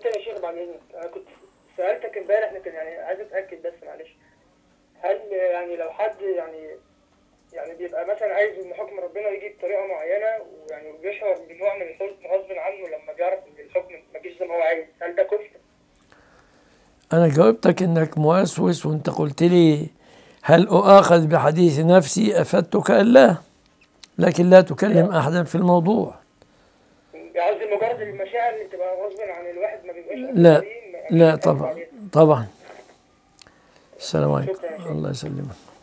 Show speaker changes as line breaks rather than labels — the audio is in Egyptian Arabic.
تاني يا شيخ بعد اذنك انا كنت سالتك امبارح لكن يعني عايز اتاكد بس معلش هل يعني لو حد يعني يعني بيبقى مثلا عايز ان حكم ربنا يجي بطريقه معينه ويعني بيشعر بنوع من الحزن غصب عنه لما بيعرف ان الحكم ما جيش زي ما هو عايز هل ده كفر؟
أنا جاوبتك إنك موسوس وأنت قلت لي هل أؤاخذ بحديث نفسي أفدتك أن لا لكن لا تكلم أحدا في الموضوع
قصدي مجرد المشاعر اللي بتبقى غصب عن الواحد ما بيبقاش
لا
مقدرين، ما-
لا
مش
طبعا
عليها.
طبعا السلام عليكم
شكراً يا شيخ.
الله يسلمك